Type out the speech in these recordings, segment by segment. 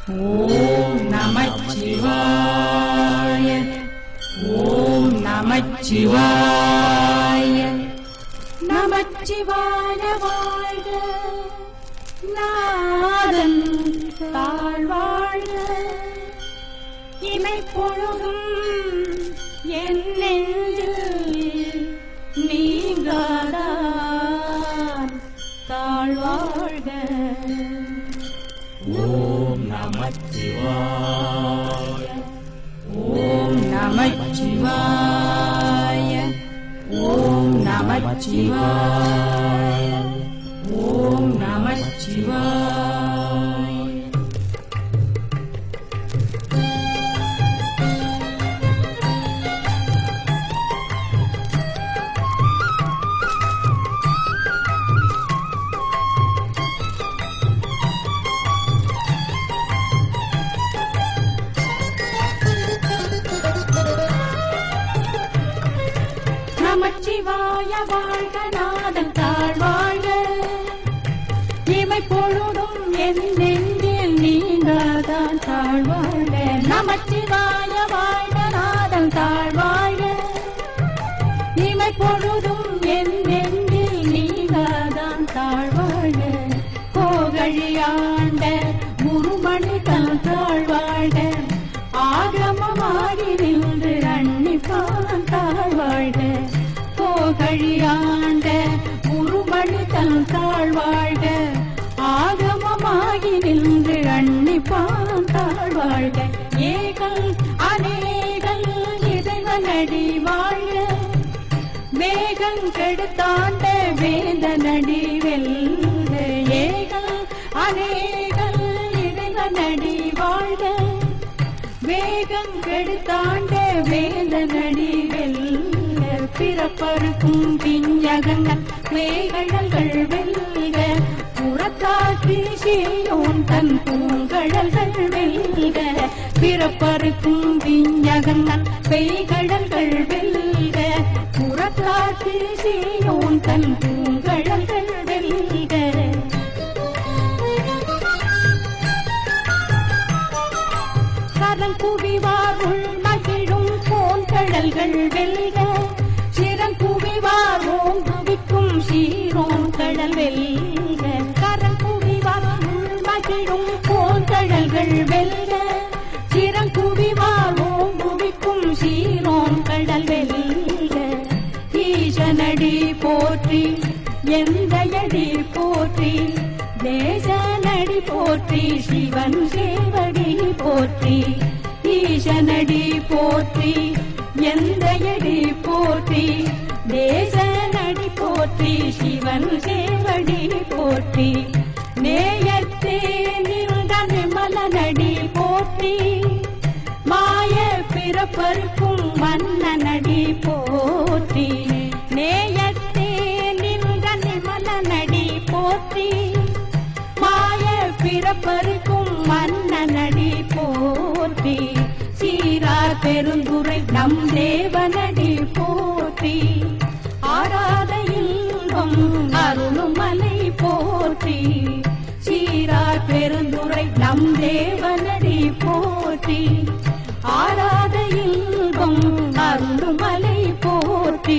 ஓம் நமச்சிவாய ஓம் நமச்சிவாய நமச்சிவாய வாழ்க நாதன் தாழ்வாழ்க இமை பொழுதும் என் நெஞ்சில் நீங்காதான் தாழ்வாழ்க ஓம் நமச்சிவாய ஓம் நமச்சிவாய ஓம் நமச்சிவாய ஓம் நமச்சிவாய நமச்சிவாய வாழ்க நாதன் தாழ்வாழ்க இமை பொழுதும் என் நெஞ்சில் நீங்காதான் தாழ்வாழ்க நமச்சிவாய வாழ்க நாதன் தாழ்வாழ்க இமை பொழுதும் என் நெஞ்சில் நீங்காதான் தாழ்வாழ்க கோகழியாண்ட குருமணி தன் தாழ்வாழ்க ஆகமமாகி நின்று அன்னிப்பான் தாழ்வாழ்க கோகழியாண்ட குருமணி தன் தாழ்வாழ்க ஆகமமாகி நின்று அன்னிப்பான் தாழ்வாழ்க ஏகல் அநேகல் இறைவனடி வாழ்க வேகம் கெடுத்தாண்ட வேந்தனடி வெல்க ஏகல் அநேகல் இறைவனடி வாழ்க வேகம் கெடுத்தாண்ட வேந்தனடி வெல்க பிறப்பருக்கும் பிஞ்சகங்கள் வேகழல்கள் வெல்க புறத்தாற்றி செய்யோன் தன் பூங்கழல்கள் வெல்க பிறப்பருக்கும் பிஞ்சகங்கள் பெய்கழல்கள் வெல்க புறத்தாற்றி செய்யோன் தன் பூங்கழல்கள் வெல்க கரங்குவிவார் உள் மகிழும் போன்கடல்கள் வெல்க சிறங்குவிவார் ஓங்குவிக்கும் சீரோன் கடல் வெல்க கரங்குவிவார் உள் மகிழும் போன்கடல்கள் வெல்க சிறங்குவிவார் ஓங்குவிக்கும் சீரோன் கடல் வெல்க ஈசனடி போற்றி எந்தையடி போற்றி தேசனடி போற்றி சிவன் சேவடி போற்றி ஈசனடி போற்றி எந்தையடி போற்றி தேசனடி போற்றி சிவன் சேவடி போற்றி நேயத்தே நின்ற நிமலனடி போற்றி மாய பிறப்பருக்கும் மன்னனடி போற்றி நேயத்தே நின்ற நிமலனடி போற்றி மாய பிறப்பருக்கும் மன்னனடி போற்றி சீரா பெருந்துரை நம் தேவனடி போற்றி ஆராத இன்பம் அருளும் மலை போற்றி சீரா பெருந்துரை நம் தேவனடி போற்றி ஆராத இன்பம் அருளும் மலை போற்றி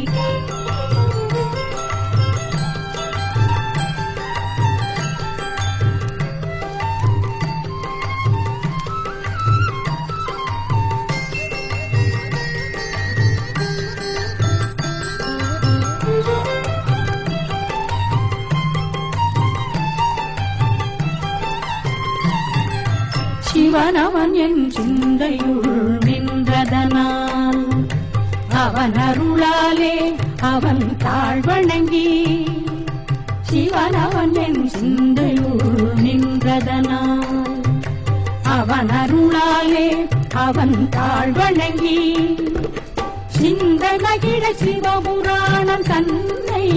சிவனவன் என் சிந்தையுள் நின்றதனால் அவன் அருளாலே அவன் தாழ்வணங்கி சிவனவன் என் சிந்தையுள் நின்றதனால் அவன் அருளாலே அவன் தாழ்வணங்கி சிந்தனகிட சிவபுராணம் தன்னை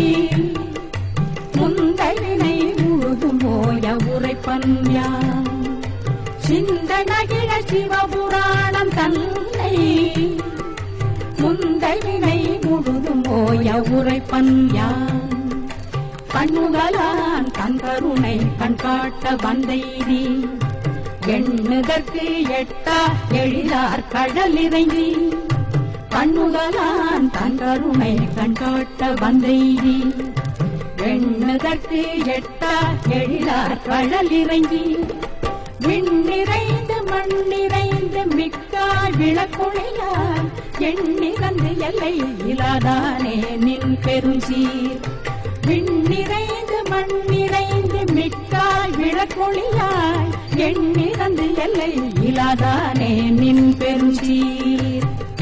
முந்தைவினை முழுதும் போய உரைப்பன் யான் சிந்தனகிட சிவபுராணம் தன்னை முந்தைவினை முழுதும் போய உரைப்பன் யான் கண்ணுகளான் கண் கருணை கண் காட்ட வந்தைதி எண்ணுதற்கு எட்டா எழிலார் கடல் இறங்கி கண்ணுதலான் தன் கருணை கண்காட்ட வந்தெய்தி எண்ணுதற்கு எட்டா எழிலார் கடல் இறங்கி விண்ணிறைந்து மண்ணிறைந்து மிக்காய் விளக்குழையார் எண்ணிறந்து எல்லை இலாதானே நின் பெருஞ்சீர் விண்ணிறைந்து மண்ணிறைந்து மிக்காய் விளக்கொழியாய் எண்ணிறந்து எல்லை இலாதானே நின் பெருஞ்சீர்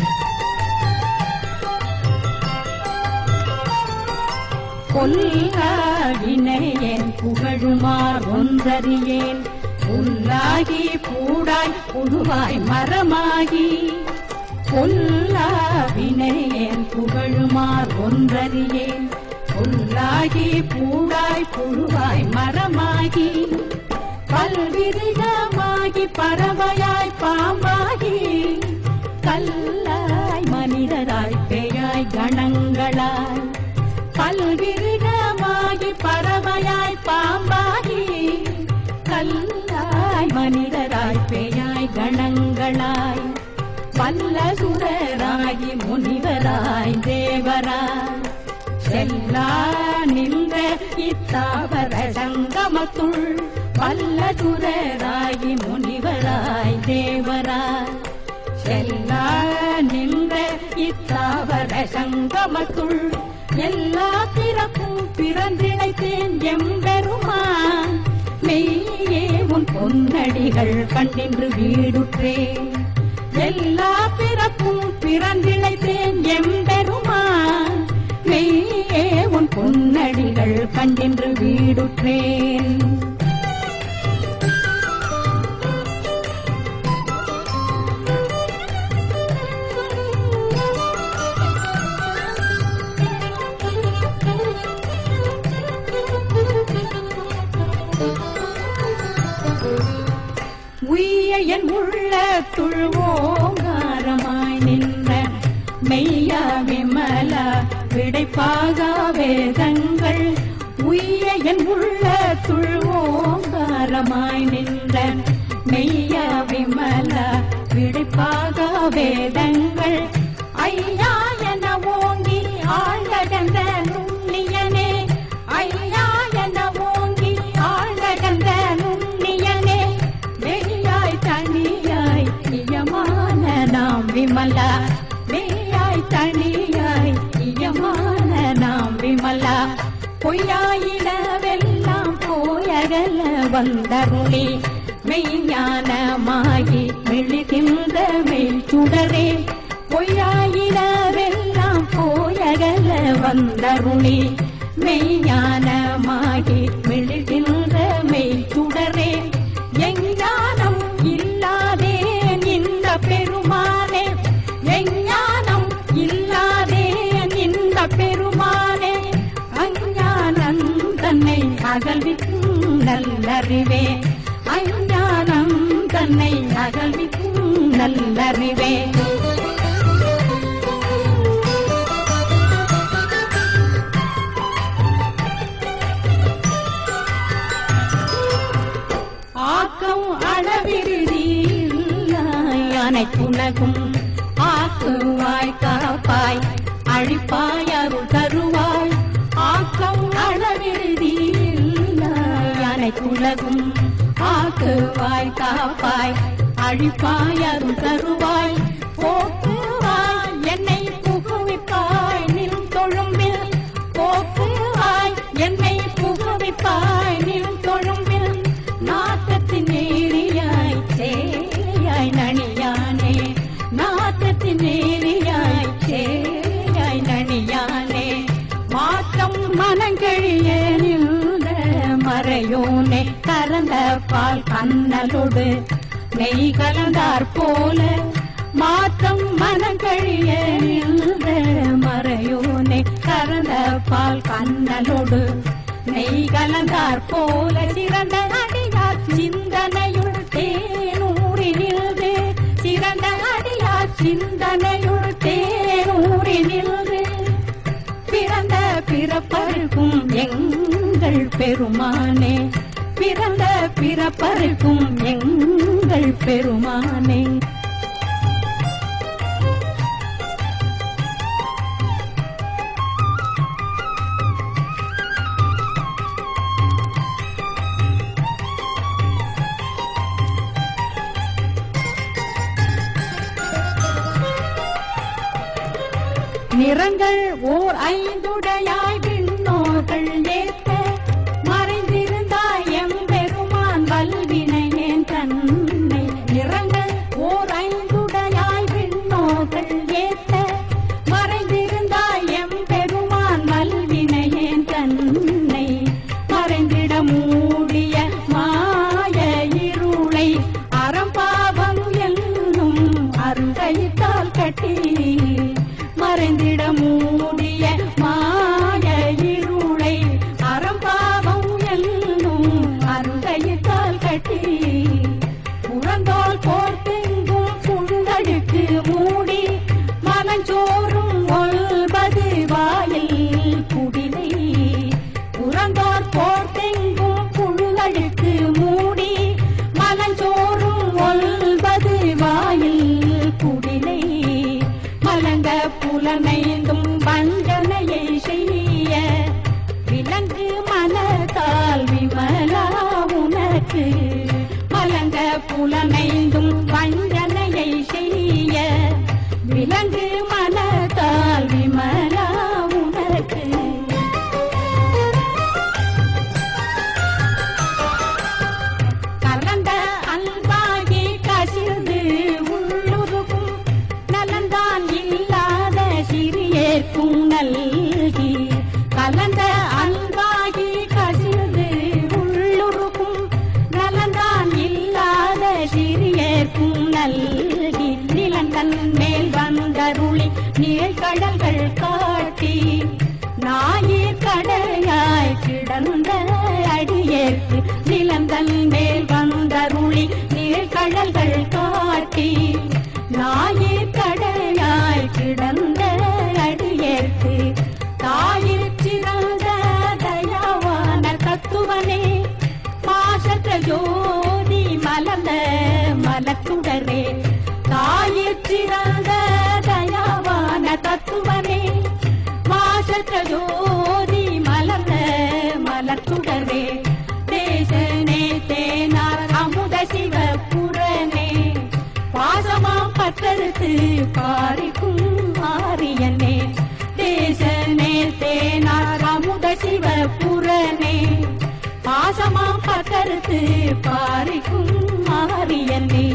கொல்லாவினையேன் புகழுமார் ஒன்றறியேன் புல்லாகி பூடாய் புழுவாய் மரமாகி கொல்லாவினையேன் புகழுமார் ஒன்றறியேன் புல்லாகி பூடாய் புழுவாய் மரமாகி பல்விருகமாகி பறவையாய் பாம்பாகி கல்லாய் மனிதராய் பேயாய் கணங்களாய் பல்விருகமாகி பறவையாய் பாம்பாகி கல்லாய் மனிதராய் பேயாய் கணங்களாய் வல்ல சுரராகி முனிவராய் தேவராய் செல்லா நின்ற இத்தாவர சங்கமத்துள் வல்ல சுரராகி முனிவராய் தேவராய் செல்லா நின்ற இத்தாவர சங்கமத்துள் எல்லா பிறப்பும் பிறந்திழைத்தேன் எம்பெருமான் மெய்யே உன் பொன்னடிகள் கண்டின்று வீடுற்றேன் எல்லா பிறப்பும் பிறந்திழைத்தேன் எம்பெருமான் மெய்யே உன் பொன்னடிகள் கண்டின்று வீடுற்றேன் உய்ய என் உள்ள துழ்வோங்காரமாய் நின்ற மெய்யா விமல விடைப்பாக வேதங்கள் உய்ய என் உள்ள துழ்வோங்காரமாய் நின்ற மெய்யா விமல விடைப்பாக வேதங்கள் ஐயா என ஓங்கி ஆழ்கடந்த நுண்ணியனே ஐயா என ஓங்கி ஆழ்கடந்த நுண்ணியனே மெய்யாய் தனியாய் நியமான நாம் விமலா மெய்யாய் தனியாய் நியமான நாம் விமலா பொய்யாயிடவெல்லாம் போயகல வந்தருளி மெய்ஞானமாகி மெழுகின்ற மெய் சுடரே பொய்யாயிடவெல்லாம் போயகல வந்தருளி மெய்ஞானமாகி மெழுகின்ற மெய் சுடரே எஞ்ஞானம் இல்லாதேன் இந்த பெருமானே எஞ்ஞானம் இல்லாதேன் இந்த பெருமானே அஞ்ஞானம் தன்னை அகல்விக்கும் நல்லறிவே அஞ்ஞானம் தன்னை அகல்விக்கும் நல்லறிவே ஆக்கம் அளவிருதி அனைத்துலகும் ஆக்குவாய் காப்பாய் அழிப்பாய் அருள் தருவாய் ஆக்கம் அளவிருதி அனைத்துலகும் ஆக்குவாய் காப்பாய் அழிப்பாய் அருள் தருவாய் போக்குவாய் என்னை புகுவிப்பாய் நின் தொழும்பில் போக்குவாய் என்னை புகுவிப்பாய் நின் தொழும்பில் நாட்டத்தின் நேரியாய் சேயாய் நணியானே நாட்டத்தின் நேரியாய் சேயாய் நணியானே மாற்றம் மனங்கழிய நின்ற மறையோனே கறந்த பால் கண்ணலோடு நெய் கலந்தார் போல மாற்றம் மனங்கழிய நின்ற மறையோனே கறந்த பால் கண்ணலோடு நெய் கலந்தார் போல சிறந்த அடியார் சிந்தனையுள் தேனூரினில்து சிறந்த அடியார் சிந்தனையுள் தேனூரினில்து பிறந்த பிறப்பருக்கும் எங்கள் பெருமானே பிறந்த பிறப்பருக்கும் எங்கள் பெருமானே நிறங்கள் ஓர் ஐந்துடையாய் விண்ணோர்கள் ஏற்க மறைந்திருந்தாய் எம்பெருமான் வல்வினையேன் தன்னை நிறங்கள் ஓர் ஐந்துடையாய் விண்ணோர்கள் ஏற்க மறைந்திருந்தாய் எம்பெருமான் வல்வினையேன் தன்னை மறைந்திட மூடிய மாய இருளை அறம்பாவம் என்னும் அருகைத்தால் கட்டி மறைந்திட மூடிய மாய இருளை அறம்பாவம் என்னும் அருகைத்தால் கட்டி புறந்தோல் போர்த்தெங்கும் புழுதழுக்கு மூடி மனஞ்சோறும் ஒல்பது வாயில் குடிலை புறந்தோர் போர்த்தெங்கும் புழுதழுக்கு மூடி மனஞ்சோறும் ஒல்பது வாயில் குடிலை மலங்க புலனைந்தும் வஞ்சனையை செய்ய விலங்கு மனத்தால் விமலா உனக்கு மலங்க புலனைந்தும் வஞ்சனையை செய்ய விலங்கு மனத்தால் விமலா உனக்கு கலந்த அன்பாகி கசிந்து உள்ளுருகும் நலந்தான் இல்லாத சிறியேற்கும் நல்கி கலந்த அன்பாகி கசிந்து உள்ளுருகும் நலந்தான் இல்லாத சிறியேற்கும் நல்கி நிலந்தன் மேல் வந்தருளி நீழ்கடல்கள் காட்டி ஞாயிற் கடையாய் கிடந்த அடியேற்கு நிலந்தன் மேல் வந்தருளி நீழ்கடல்கள் காட்டி ஞாயிற் கடையாய் கிடந்த அடியேற்கு தாயிற் சிறந்த தயாவான தத்துவனே மாசற்ற ஜோதி மலர்ந்த மலக்குடரே தாயிற் சிறந்த தயாவான தத்துவனே மாசற்ற ஜோதி மலர்ந்த மலர்குடரே தேசனே தேனார் அமுத சிவ புறனே பாசமாம் பட்டறுத்து பாரிக்கும் ஆரியனே தேசனே தேனார் அமுத சிவ புறனே பாசமாம் பட்டறுத்து பாரிக்கும் ஆரியனே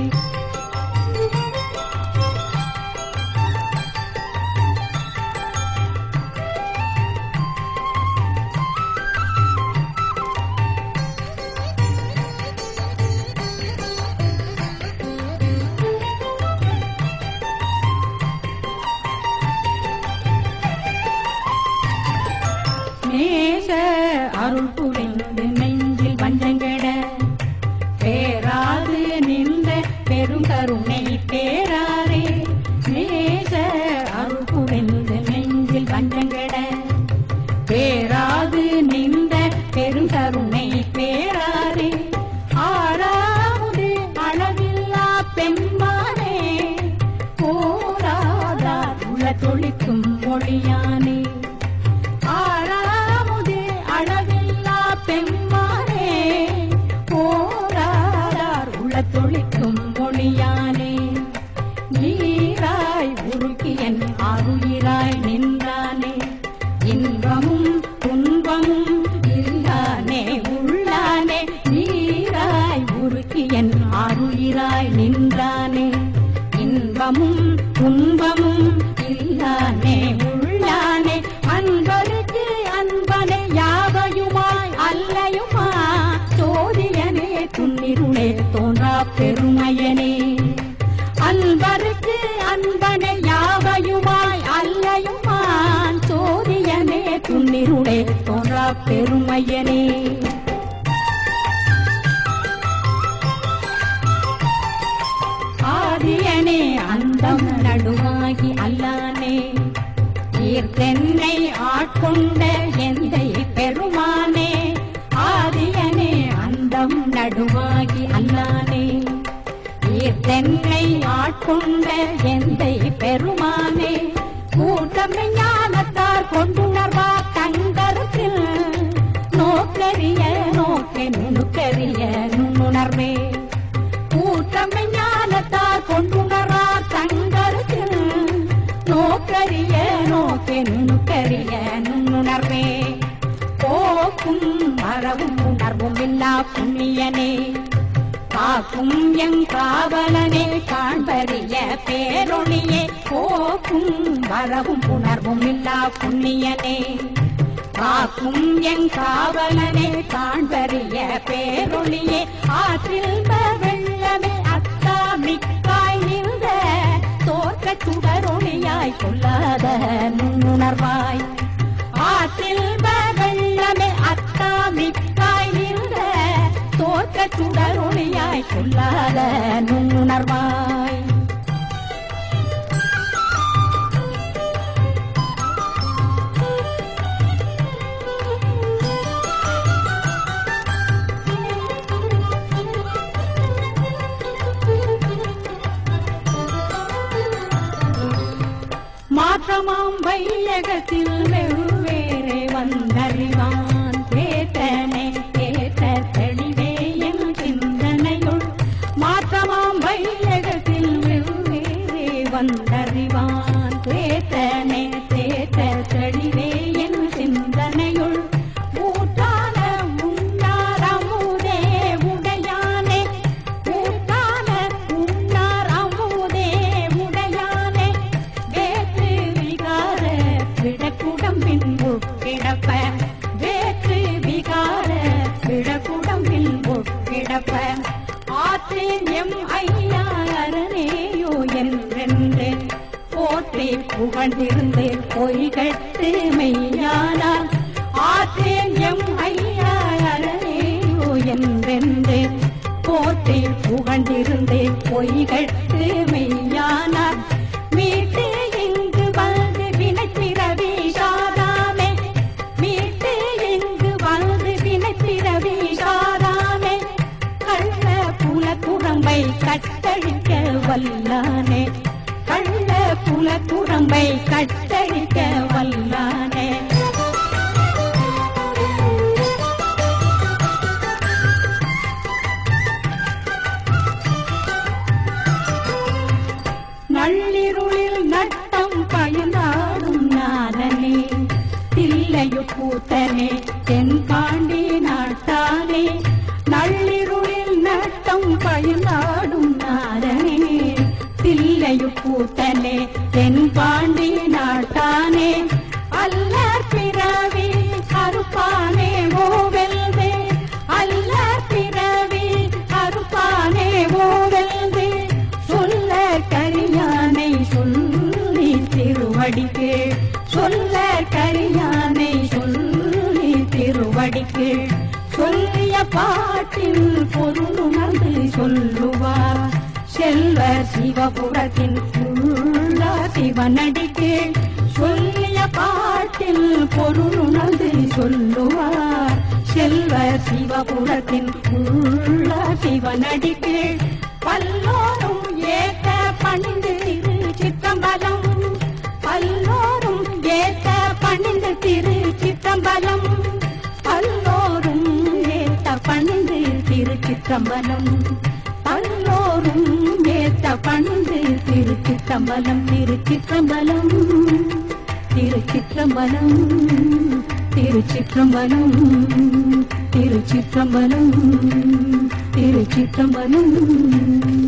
நேச அருள் புரிந்து நெஞ்சில் வஞ்சங்கட பேராது நின்ற பெருங்கருணை பேராரே நேச அருள் புரிந்து நெஞ்சில் வஞ்சங்கட பேராது நின்ற பெருங்கருணை பேராரே ஆறாவது அளவில்லா பெண்மானே போராதா உள்ள தொழிக்கும் மொழியானே ஆறாமுதே அளவில்லா பெண்மானே போராடார் உள்ள தொழிக்கும் மொழியானே நீராய் உருக்கியன் அருயிராய் நின்றானே இன்பமும் துன்பமும் இல்லானே உள்ளானே நீராய் உருக்கியன் அருயிராய் நின்றானே இன்பமும் துன்பமும் இல்லானே உள்ளானே அன்பருக்கு அன்பனை யாவையுமாய் அல்லையுமா சோதியனே துன்னிருளே தோன்றா பெருமையனே அன்பருக்கு அன்பனை யாவையுமாய் அல்லையுமான் சோதியனே துன்னிருளே தோன்றா பெருமையனே ஆதியனே அந்தம் நடுவாகி அல்லானே ஈர்த்தென்னை ஆட்கொண்ட எந்தை பெருமானே ஆதியனே அந்த கொண்ட எந்தை பெருமானே கூட்டமை ஞானத்தார் கொண்டுணர்வார் தங்கருத்தில் நோக்கரிய நோக்கை நுணுக்கரிய நுண்ணுணர்வே கூட்டமை ஞானத்தார் கொண்டுணரார் தங்கருத்தில் நோக்கரிய நோக்கை நுணுக்கரிய நுண்ணுணர்வே போக்கும் மரவும் உணர்வும் இல்லா புண்ணியனே காக்கும் எங் காவலனே காண்பறிய பேரொழியே போக்கும் வரவும் உணர்வும் இல்லா புண்ணியனே காக்கும் எங் காவலனே காண்பறிய பேரொழியே ஆற்றில் வெள்ளமே அத்தா மிக்காய் நின்ற தோற்ற சுடரொளியாய் கொள்ளாத நுண்ணுணர்வாய் ஆற்றில் வெள்ளமே அத்தா மிக்காய் நின்ற தோற்ற சுடரொளியாய் கொள்ளாத நுண்ணுணர்வாய் மாற்றமாம் வையகத்தில் வெவ்வேறு வந்தறிவான் தேத்தனை தேத்த தெளிவே என் சிந்தனையுள் மாற்றமாம் வையகத்தில் வெவ்வேறு வந்தறிவான் தேத்தனை தேத்த தெளிவே என் சிந்தனையுள் ஊட்டான உண்ணார் அமுதே உடையானே ஊட்டான உண்ணார் அமுதே உடையானே வேற்று விகார விடக்குடம்பின் உட்கிடப்ப வேற்று விகார விடக்குடம்பின் உட்கிடப்ப ஆற்றேன் எம் ஐயா அரணேயோ என்றென்று போற்றி புகழ்ந்திருந்து பொய்கட்டு மெய்யானால் ஆற்றேன் எம் ஐயா அரணேயோ என்றென்று போற்றி புகழ்ந்திருந்து பொய்கட்டு மெய்யானால் மீட்டு இங்கு வந்து வினைப்பிறவி சாராமே மீட்டு இங்கு வந்து வினைப்பிறவி சாராமே கள்ள புல குரம்பை கட்டழிக்க வல்லானே கள்ள புல குரம்பை கட்டழிக்க வல்லானே நள்ளிருளில் நட்டம் பயனாடும் நாதனே தில்லையு கூத்தனே தென்பாண்டி நாட்டானே நள்ளிருளில் நட்டம் பயனாடும் நாதனே தில்லையு கூத்தனே தென்பாண்டி நாட்டானே அல்ல பிறவி கருப்பானே ஓவெல்வே அல்ல பிறவி கருப்பானே ஓவெல்வே சொல்ல கரியானை சொல்லி திருவடிக்கு சொல்ல கரியானை சொல்லி திருவடிக்கு சொல்லிய பாட்டில் பொருளுணர்ந்து சொல்லுவார் செல்வ சிவபுரத்தின் உள்ள சிவனடிக்கு சொல்லிய பாட்டில் பொருளுணர்ந்து சொல்லுவார் செல்வ சிவபுரத்தின் உள்ள சிவனடிக்கு பல்லோரும் ஏத்த பணிந்து திரு சித்தம்பலம் பல்லோரும் ஏத்த பணிந்து திரு சித்தம்பலம் பல்லோரும் ஏத்த பணிந்து திரு சித்தம்பலம் பல்லோரும் ஏத்த பணிந்து திரு சித்தம்பலம் திரு சித்தம்பலம் திரு சிற்றம்பலம் திரு சிற்றம்பலம் திரு சிற்றம்பலம் திரு சிற்றம்பலம்